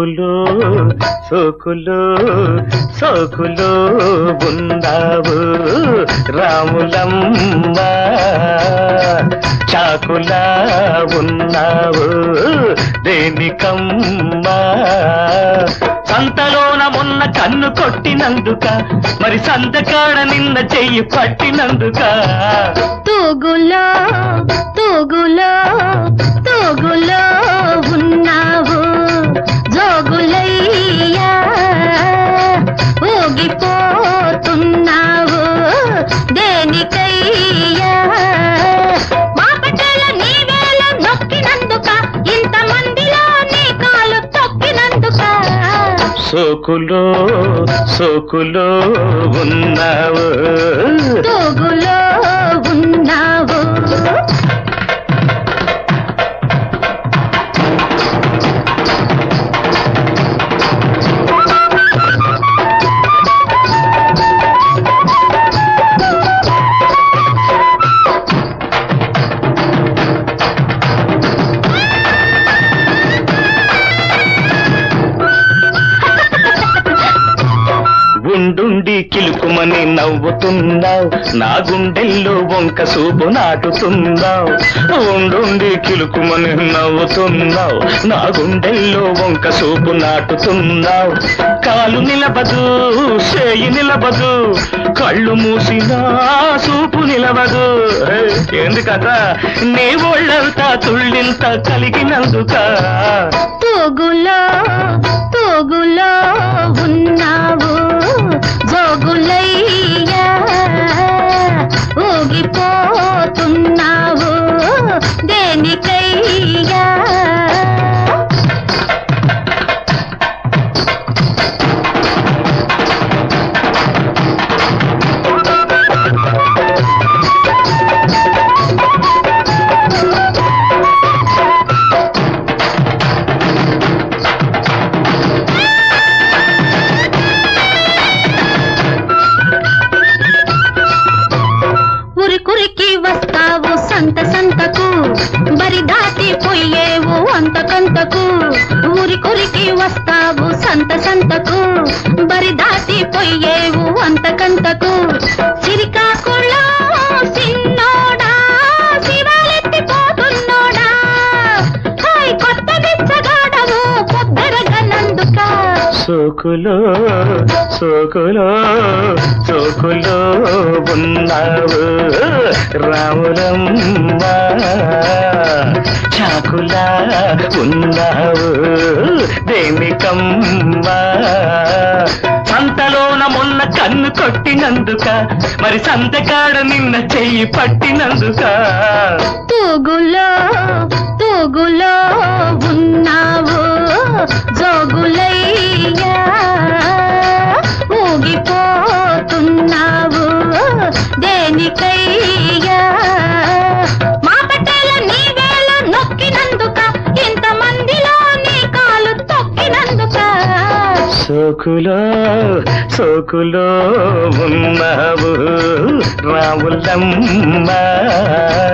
సోకులు సోకులు సోకులు ఉన్నావు రాములమ్మ చాకులా ఉన్నావు దేనికమ్మా సంతలోన మొన్న కన్ను కొట్టినందుక మరి సంతకాడ నిన్న చెయ్యి పట్టినందుక తూగులో తూగులో తూగులో ఉన్నావు జోగులయ్యా ఊగిపోతున్నావు దేనికయ్యా బాపటల నీ వేల నొక్కినందుక ఇంతమందిలో నీ కాలు తొక్కినందుక సోకులో సోకులో ఉన్నావు తూగులో ఉన్నావు ఉండుండి కిలుకుమని నవ్వుతున్నావు నా గుండెల్లో వంక సూపు నాటుతున్నావు ఉండుండి కిలుకుమని నవ్వుతున్నావు నా గుండెల్లో వంక సూపు నాటుతున్నావు కాలు నిలబదు చేయి నిలబదు కళ్ళు మూసినా సూపు నిలబదు హే, ఎందుకట నీ ఒళ్ళంతా తుళ్ళింత కలిగినందుక తూగులో తూగులో ఉన్నావు జోగులయ్యా ఊగిపోతున్నావు దేనికయ్యా ఉరి కురికి వస్తావు సంత సంతకు బరి దాటి పోయేవు అంతకంతకు ఊరి కురికి వస్తావు సంత సంతకు బరి దాటి పోయేవు అంతకంతకు సిరికాకుళో సిన్నోడా శివాలెత్తిపోతున్నోడా హాయ్ కొత్త బిచ్చగాడము పొద్దరగనందుక సోకులో సోకులో సోకులో ఉన్నావు రాములమ్మ చాకులా ఉన్నావు దేనికమ్మా సంతలోన మొన్న కన్ను కొట్టినందుక మరి సంతకాడ నిన్న చెయ్యి పట్టినందుక తూగులో తూగులో ఉన్నావు జోగులయ్యా ఊగిపోతున్నావు దేనికయ్యా మా పట్టేల నీ వేల నొక్కినందుక ఇంతమందిలో నీ కాలు తొక్కినందుక సోకులో సోకులో ఉన్నావు రాములమ్మ